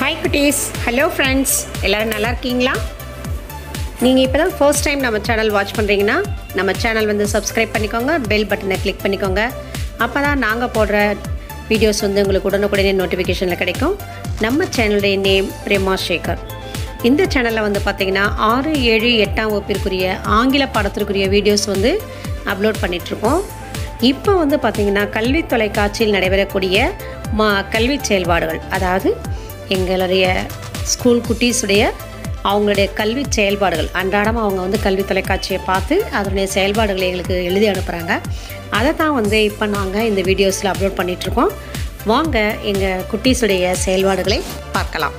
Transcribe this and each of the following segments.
hi குட்டீஸ் hello friends எல்லோரும் நல்லா இருக்கீங்களா நீங்கள் இப்போ தான் ஃபர்ஸ்ட் டைம் நம்ம சேனல் வாட்ச் பண்ணுறீங்கன்னா நம்ம சேனல் வந்து சப்ஸ்கிரைப் பண்ணிக்கோங்க பெல் பட்டனை கிளிக் பண்ணிக்கோங்க அப்போ தான் நாங்கள் போடுற வீடியோஸ் வந்து உங்களுக்கு உடனுக்குடனே நோட்டிஃபிகேஷனில் கிடைக்கும் நம்ம சேனலுடைய நேம் பிரேமா சேகர் இந்த சேனலில் வந்து பார்த்திங்கன்னா ஆறு ஏழு எட்டாம் வகுப்பிற்குரிய ஆங்கில பாடத்திற்குரிய வீடியோஸ் வந்து அப்லோட் பண்ணிகிட்ருக்கோம் இப்போ வந்து பார்த்திங்கன்னா கல்வி தொலைக்காட்சியில் நடைபெறக்கூடிய மா கல்வி செயல்பாடுகள் அதாவது எங்களுடைய ஸ்கூல் குட்டீஸுடைய அவங்களுடைய கல்வி செயல்பாடுகள் அன்றாடம் அவங்க வந்து கல்வி தொலைக்காட்சியை பார்த்து அதனுடைய செயல்பாடுகளை எங்களுக்கு எழுதி அனுப்புகிறாங்க அதை தான் வந்து இப்போ நாங்கள் இந்த வீடியோஸில் அப்லோட் பண்ணிகிட்ருக்கோம் வாங்க எங்கள் குட்டீஸுடைய செயல்பாடுகளை பார்க்கலாம்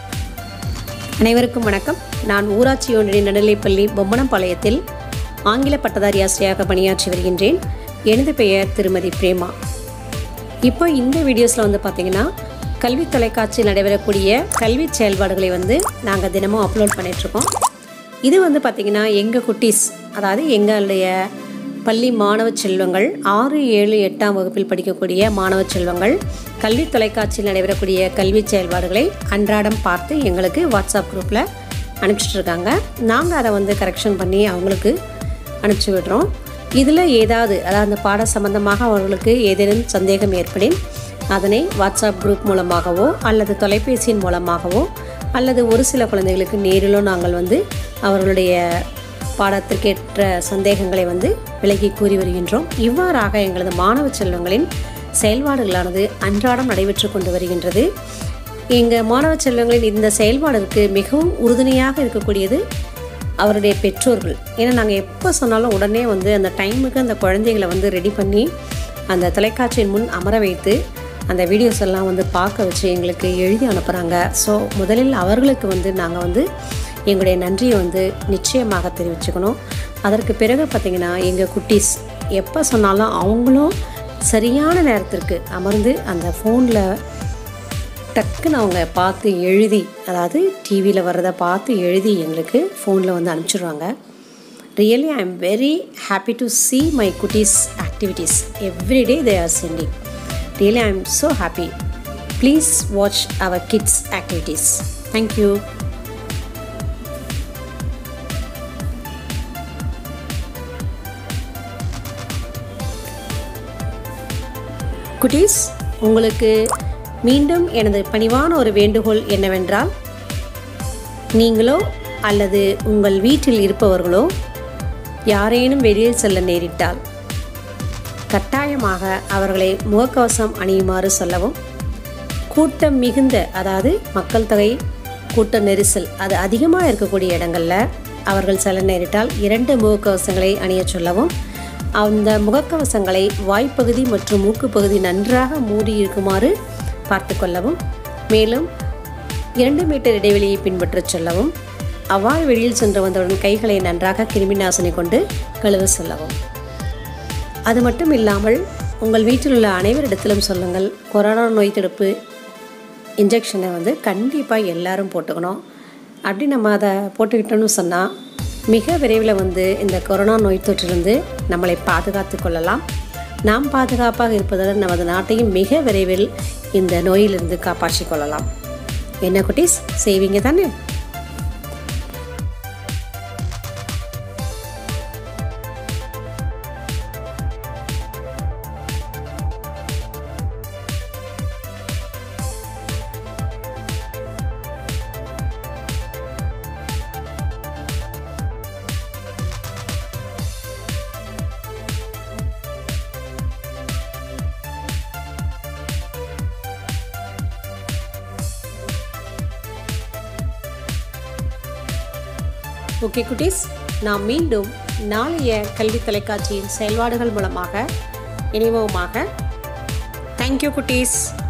அனைவருக்கும் வணக்கம் நான் ஊராட்சி ஒன்றிய நடுநிலைப்பள்ளி பொம்மனம்பாளையத்தில் ஆங்கில பட்டதாரி ஆசிரியராக பணியாற்றி வருகின்றேன் எனது பெயர் திருமதி பிரேமா இப்போ இந்த வீடியோஸில் வந்து பார்த்திங்கன்னா கல்வி தொலைக்காட்சியில் நடைபெறக்கூடிய கல்வி செயல்பாடுகளை வந்து நாங்கள் தினமும் அப்லோட் பண்ணிகிட்ருக்கோம் இது வந்து பார்த்திங்கன்னா எங்கள் குட்டீஸ் அதாவது எங்களுடைய பள்ளி மாணவ செல்வங்கள் ஆறு ஏழு எட்டாம் வகுப்பில் படிக்கக்கூடிய மாணவ செல்வங்கள் கல்வி தொலைக்காட்சியில் நடைபெறக்கூடிய கல்வி செயல்பாடுகளை அன்றாடம் பார்த்து எங்களுக்கு வாட்ஸ்அப் குரூப்பில் அனுப்பிச்சிட்ருக்காங்க நாங்கள் அதை வந்து கரெக்ஷன் பண்ணி அவங்களுக்கு அனுப்பிச்சி விடுறோம் இதில் ஏதாவது அதாவது அந்த பாட சம்பந்தமாக அவர்களுக்கு ஏதேனும் சந்தேகம் ஏற்படின் அதனை வாட்ஸ்அப் குரூப் மூலமாகவோ அல்லது தொலைபேசியின் மூலமாகவோ அல்லது ஒரு சில குழந்தைகளுக்கு நேரிலோ நாங்கள் வந்து அவர்களுடைய பாடத்திற்கேற்ற சந்தேகங்களை வந்து விலகி கூறி வருகின்றோம் இவ்வாறாக எங்களது மாணவ செல்வங்களின் செயல்பாடுகளானது அன்றாடம் நடைபெற்று கொண்டு வருகின்றது எங்கள் மாணவ செல்வங்களின் இந்த செயல்பாடுக்கு மிகவும் உறுதுணையாக இருக்கக்கூடியது அவருடைய பெற்றோர்கள் ஏன்னா நாங்கள் எப்போ சொன்னாலும் உடனே வந்து அந்த டைமுக்கு அந்த குழந்தைகளை வந்து ரெடி பண்ணி அந்த தொலைக்காட்சியின் முன் அமர வைத்து அந்த வீடியோஸ் எல்லாம் வந்து பார்க்க வச்சு எங்களுக்கு எழுதி அனுப்புகிறாங்க ஸோ முதலில் அவர்களுக்கு வந்து நாங்கள் வந்து எங்களுடைய நன்றியை வந்து நிச்சயமாக தெரிவிச்சுக்கணும் அதற்கு பிறகு பார்த்திங்கன்னா எங்கள் குட்டீஸ் எப்போ சொன்னாலும் அவங்களும் சரியான நேரத்திற்கு அமர்ந்து அந்த ஃபோனில் டக்குன்னு அவங்க பார்த்து எழுதி அதாவது டிவியில் வர்றதை பார்த்து எழுதி எங்களுக்கு ஃபோனில் வந்து அனுப்பிச்சிடுவாங்க really I am very happy to see my குட்டீஸ் activities every day they are sending really I am so happy please watch our kids activities thank you குட்டீஸ் உங்களுக்கு மீண்டும் எனது பணிவான ஒரு வேண்டுகோள் என்னவென்றால் நீங்களோ அல்லது உங்கள் வீட்டில் இருப்பவர்களோ யாரேனும் வெளியில் செல்ல நேரிட்டால் கட்டாயமாக அவர்களை முகக்கவசம் அணியுமாறு சொல்லவும் கூட்டம் மிகுந்த அதாவது மக்கள் தொகை கூட்ட நெரிசல் அது அதிகமாக இருக்கக்கூடிய இடங்களில் அவர்கள் செல்ல நேரிட்டால் இரண்டு முகக்கவசங்களை அணிய சொல்லவும் அந்த முகக்கவசங்களை வாய்ப்பகுதி மற்றும் மூக்குப்பகுதி நன்றாக மூடி இருக்குமாறு பார்த்து கொள்ளவும் மேலும் இரண்டு மீட்டர் இடைவெளியை பின்பற்றச் சொல்லவும் அவ்வாறு வெளியில் சென்று வந்தவுடன் கைகளை நன்றாக கிருமி நாசினி கொண்டு கழுவ சொல்லவும் அது மட்டும் இல்லாமல் உங்கள் வீட்டில் உள்ள அனைவரிடத்திலும் சொல்லுங்கள் கொரோனா நோய் தடுப்பு இன்ஜெக்ஷனை வந்து கண்டிப்பாக எல்லாரும் போட்டுக்கணும் அப்படி நம்ம அதை போட்டுக்கிட்டோம்னு சொன்னால் மிக விரைவில் வந்து இந்த கொரோனா நோய் தொற்றிலிருந்து நம்மளை பாதுகாத்து கொள்ளலாம் நாம் பாதுகாப்பாக இருப்பதுடன் நமது நாட்டையும் மிக விரைவில் இந்த நோயிலிருந்து காப்பாற்றிக் கொள்ளலாம் என்ன குட்டீஸ் செய்வீங்க தானே ஓகே குட்டீஸ் நாம் மீண்டும் நாளைய கல்வி தொலைக்காட்சியின் செயல்பாடுகள் மூலமாக இணைவோமாக தேங்க்யூ குட்டீஸ்